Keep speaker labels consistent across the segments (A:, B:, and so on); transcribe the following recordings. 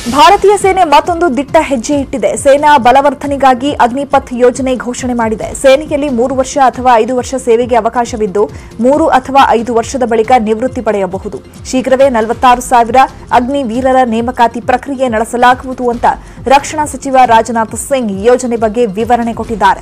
A: ಭಾರತೀಯ ಸೇನೆ ಮತ್ತೊಂದು ದಿಟ್ಟ ಹೆಜ್ಜೆ ಇಟ್ಟಿದೆ ಸೇನಾ ಬಲವರ್ಧನೆಗಾಗಿ ಅಗ್ನಿಪಥ್ ಯೋಜನೆ ಘೋಷಣೆ ಮಾಡಿದೆ ಸೇನೆಯಲ್ಲಿ ಮೂರು ವರ್ಷ ಅಥವಾ ಐದು ವರ್ಷ ಸೇವೆಗೆ ಅವಕಾಶವಿದ್ದು ಮೂರು ಅಥವಾ ಐದು ವರ್ಷದ ಬಳಿಕ ನಿವೃತ್ತಿ ಪಡೆಯಬಹುದು ಶೀಘ್ರವೇ ನಲವತ್ತಾರು ಸಾವಿರ ಅಗ್ನಿ ವೀರರ ನೇಮಕಾತಿ ಪ್ರಕ್ರಿಯೆ ನಡೆಸಲಾಗುವುದು ಅಂತ ರಕ್ಷಣಾ ಸಚಿವ ರಾಜನಾಥ್ ಸಿಂಗ್ ಯೋಜನೆ ಬಗ್ಗೆ ವಿವರಣೆ ಕೊಟ್ಟಿದ್ದಾರೆ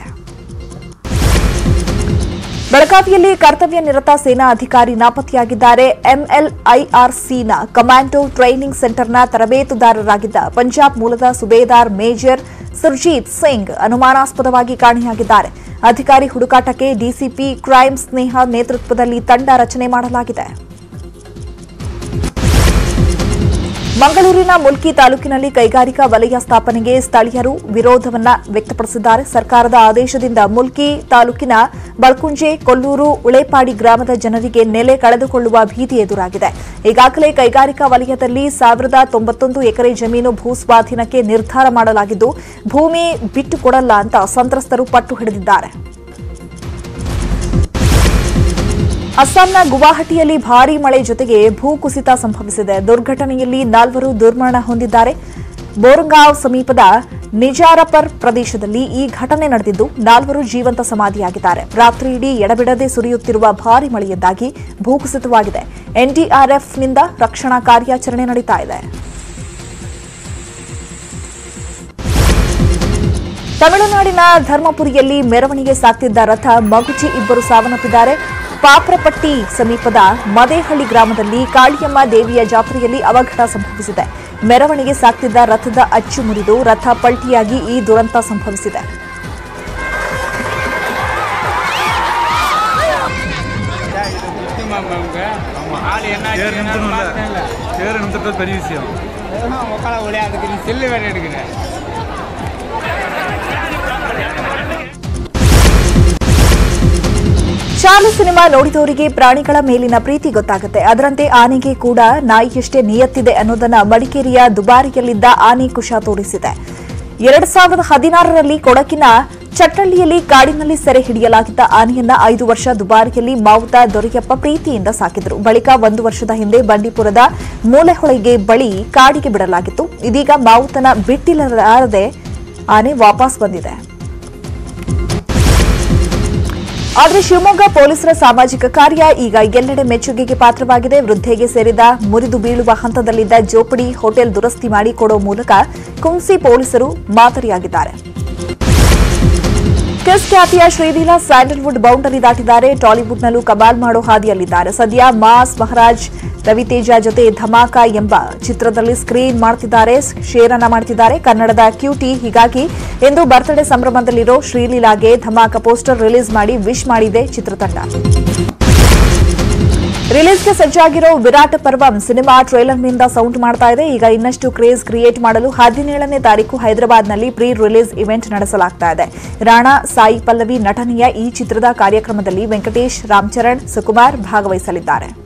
A: ಬೆಳಗಾವಿಯಲ್ಲಿ ಕರ್ತವ್ಯ ನಿರತ ಸೇನಾ ಅಧಿಕಾರಿ ನಾಪತ್ತೆಯಾಗಿದ್ದಾರೆ ಎಂಎಲ್ಐಆರ್ಸಿನ ಕಮಾಂಡೋ ಟ್ರೈನಿಂಗ್ ಸೆಂಟರ್ನ ತರಬೇತುದಾರರಾಗಿದ್ದ ಪಂಜಾಬ್ ಮೂಲದ ಸುಬೇದಾರ್ ಮೇಜರ್ ಸುರ್ಜೀತ್ ಸಿಂಗ್ ಅನುಮಾನಾಸ್ಪದವಾಗಿ ಕಾಣೆಯಾಗಿದ್ದಾರೆ ಅಧಿಕಾರಿ ಹುಡುಕಾಟಕ್ಕೆ ಡಿಸಿಪಿ ಕ್ರೈಮ್ ಸ್ನೇಹ ನೇತೃತ್ವದಲ್ಲಿ ತಂಡ ರಚನೆ ಮಾಡಲಾಗಿದೆ ಮಂಗಳೂರಿನ ಮುಲ್ಕಿ ತಾಲೂಕಿನಲ್ಲಿ ಕೈಗಾರಿಕಾ ವಲಯ ಸ್ಥಾಪನೆಗೆ ಸ್ಥಳೀಯರು ವಿರೋಧವನ್ನ ವ್ಯಕ್ತಪಡಿಸಿದ್ದಾರೆ ಸರ್ಕಾರದ ಆದೇಶದಿಂದ ಮುಲ್ಕಿ ತಾಲೂಕಿನ ಬಳ್ಕುಂಜೆ ಕೊಲ್ಲೂರು ಉಳೇಪಾಡಿ ಗ್ರಾಮದ ಜನರಿಗೆ ನೆಲೆ ಕಳೆದುಕೊಳ್ಳುವ ಭೀತಿ ಎದುರಾಗಿದೆ ಈಗಾಗಲೇ ಕೈಗಾರಿಕಾ ವಲಯದಲ್ಲಿ ಸಾವಿರದ ತೊಂಬತ್ತೊಂದು ಎಕರೆ ಜಮೀನು ಭೂಸ್ವಾಧೀನಕ್ಕೆ ನಿರ್ಧಾರ ಮಾಡಲಾಗಿದ್ದು ಭೂಮಿ ಬಿಟ್ಟುಕೊಡಲ್ಲ ಅಂತ ಸಂತ್ರಸ್ತರು ಪಟ್ಟು ಹಿಡಿದಿದ್ದಾರೆ ಅಸ್ಸಾಂನ ಗುವಾಹಟಿಯಲ್ಲಿ ಭಾರೀ ಮಳೆ ಜೊತೆಗೆ ಭೂಕುಸಿತ ಸಂಭವಿಸಿದೆ ದುರ್ಘಟನೆಯಲ್ಲಿ ನಾಲ್ವರು ದುರ್ಮರಣ ಹೊಂದಿದ್ದಾರೆ ಬೋರಂಗಾಂವ್ ಸಮೀಪದ ನಿಜಾರಪರ್ ಪ್ರದೇಶದಲ್ಲಿ ಈ ಘಟನೆ ನಡೆದಿದ್ದು ನಾಲ್ವರು ಜೀವಂತ ಸಮಾಧಿಯಾಗಿದ್ದಾರೆ ರಾತ್ರಿಯಿಡೀ ಎಡಬಿಡದೆ ಸುರಿಯುತ್ತಿರುವ ಭಾರೀ ಮಳೆಯಿಂದಾಗಿ ಭೂಕುಸಿತವಾಗಿದೆ ಎನ್ಡಿಆರ್ಎಫ್ನಿಂದ ರಕ್ಷಣಾ ಕಾರ್ಯಾಚರಣೆ ನಡೀತಾ ಇದೆ ತಮಿಳುನಾಡಿನ ಧರ್ಮಪುರಿಯಲ್ಲಿ ಮೆರವಣಿಗೆ ಸಾಕ್ತಿದ್ದ ರಥ ಮಗುಚಿ ಇಬ್ಬರು ಸಾವನ್ನಪ್ಪಿದ್ದಾರೆ ಪಾಪ್ರಪಟ್ಟಿ ಸಮೀಪದ ಮದೇಹಳ್ಳಿ ಗ್ರಾಮದಲ್ಲಿ ಕಾಳಿಯಮ್ಮ ದೇವಿಯ ಜಾತ್ರೆಯಲ್ಲಿ ಅವಘಡ ಸಂಭವಿಸಿದೆ ಮೆರವಣಿಗೆ ಸಾಕ್ತಿದ್ದ ರಥದ ಅಚ್ಚು ಮುರಿದು ರಥ ಪಲ್ಟಿಯಾಗಿ ಈ ದುರಂತ ಸಂಭವಿಸಿದೆ
B: ஆள் என்ன
C: பேர் நிமித்தணும் இல்லை பேர் நிமித்தம் பெரிய விஷயம்
B: உக்கால ஒளியாதுக்கு நீ செல்லு வேற எடுக்கிற
A: ಚಾಲು ಸಿನಿಮಾ ನೋಡಿದವರಿಗೆ ಪ್ರಾಣಿಗಳ ಮೇಲಿನ ಪ್ರೀತಿ ಗೊತ್ತಾಗುತ್ತೆ ಅದರಂತೆ ಆನೆಗೆ ಕೂಡ ನಾಯಿಯಷ್ಟೇ ನಿಯತ್ತಿದೆ ಅನ್ನೋದನ್ನ ಮಡಿಕೇರಿಯ ದುಬಾರಿಯಲ್ಲಿದ್ದ ಆನೆ ಕುಶ ತೋರಿಸಿದೆ ಎರಡ್ ಸಾವಿರದ ಹದಿನಾರರಲ್ಲಿ ಕೊಡಕಿನ ಚಟ್ಟಳ್ಳಿಯಲ್ಲಿ ಕಾಡಿನಲ್ಲಿ ಸೆರೆ ಹಿಡಿಯಲಾಗಿದ್ದ ಆನೆಯನ್ನ ಐದು ವರ್ಷ ದುಬಾರಿಯಲ್ಲಿ ಮಾವುತ ದೊರೆಯಪ್ಪ ಪ್ರೀತಿಯಿಂದ ಸಾಕಿದ್ರು ಬಳಿಕ ಒಂದು ವರ್ಷದ ಹಿಂದೆ ಬಂಡೀಪುರದ ಮೂಲೆಹೊಳೆಗೆ ಬಳಿ ಕಾಡಿಗೆ ಬಿಡಲಾಗಿತ್ತು ಇದೀಗ ಮಾವುತನ ಬಿಟ್ಟಿಲ್ಲದೆ ಆನೆ ವಾಪಸ್ ಬಂದಿದೆ ಆದರೆ ಶಿವಮೊಗ್ಗ ಪೊಲೀಸರ ಸಾಮಾಜಿಕ ಕಾರ್ಯ ಈಗ ಎಲ್ಲೆಡೆ ಮೆಚ್ಚುಗೆಗೆ ಪಾತ್ರವಾಗಿದೆ ವೃದ್ಧೆಗೆ ಸೇರಿದ ಮುರಿದು ಬೀಳುವ ಹಂತದಲ್ಲಿದ್ದ ಜೋಪಡಿ ಹೋಟೆಲ್ ದುರಸ್ತಿ ಮಾಡಿ ಕೊಡೋ ಮೂಲಕ ಕುಂಸಿ ಪೊಲೀಸರು ಮಾದರಿಯಾಗಿದ್ದಾರೆ ಕಿಸ್ ಖ್ಯಾತಿಯ ಶ್ರೀಲೀಲಾ ಸ್ಯಾಂಡಲ್ವುಡ್ ಬೌಂಡರಿ ದಾಟಿದ್ದಾರೆ ಟಾಲಿವುಡ್ನಲ್ಲೂ ಕಮಾಲ್ ಮಾಡೋ ಹಾದಿಯಲ್ಲಿದ್ದಾರೆ ಸದ್ಯ ಮಾಸ್ ಮಹಾರಾಜ್ ರವಿತೇಜ ಜೊತೆ ಧಮಾಕ ಎಂಬ ಚಿತ್ರದಲ್ಲಿ ಸ್ಕ್ರೀನ್ ಮಾಡ್ತಿದ್ದಾರೆ ಶೇರನ್ನ ಮಾಡ್ತಿದ್ದಾರೆ ಕನ್ನಡದ ಕ್ಯೂಟಿ ಹೀಗಾಗಿ ಇಂದು ಬರ್ತ್ಡೇ ಸಂಭ್ರಮದಲ್ಲಿರೋ ಶ್ರೀಲೀಲಾಗೆ ಧಮಾಕ ಪೋಸ್ಟರ್ ರಿಲೀಸ್ ಮಾಡಿ ವಿಶ್ ಮಾಡಿದೆ ಚಿತ್ರತಂಡ ರಿಲೀಸ್ಗೆ ಸಜ್ಜಾಗಿರೋ ವಿರಾಟ್ ಪರ್ವಂ ಸಿನಿಮಾ ಟ್ರೈಲರ್ನಿಂದ ಸೌಂಡ್ ಮಾಡ್ತಾ ಇದೆ ಈಗ ಇನ್ನಷ್ಟು ಕ್ರೇಜ್ ಕ್ರಿಯೇಟ್ ಮಾಡಲು ಹದಿನೇಳನೇ ತಾರೀಕು ಹೈದರಾಬಾದ್ನಲ್ಲಿ ಪ್ರೀ ರಿಲೀಸ್ ಇವೆಂಟ್ ನಡೆಸಲಾಗ್ತಾ ಇದೆ ರಾಣಾ ಸಾಯಿ ಪಲ್ಲವಿ ನಟನೆಯ ಈ ಚಿತ್ರದ ಕಾರ್ಯಕ್ರಮದಲ್ಲಿ ವೆಂಕಟೇಶ್ ರಾಮ್ಚರಣ್ ಸುಕುಮಾರ್ ಭಾಗವಹಿಸಲಿದ್ದಾರೆ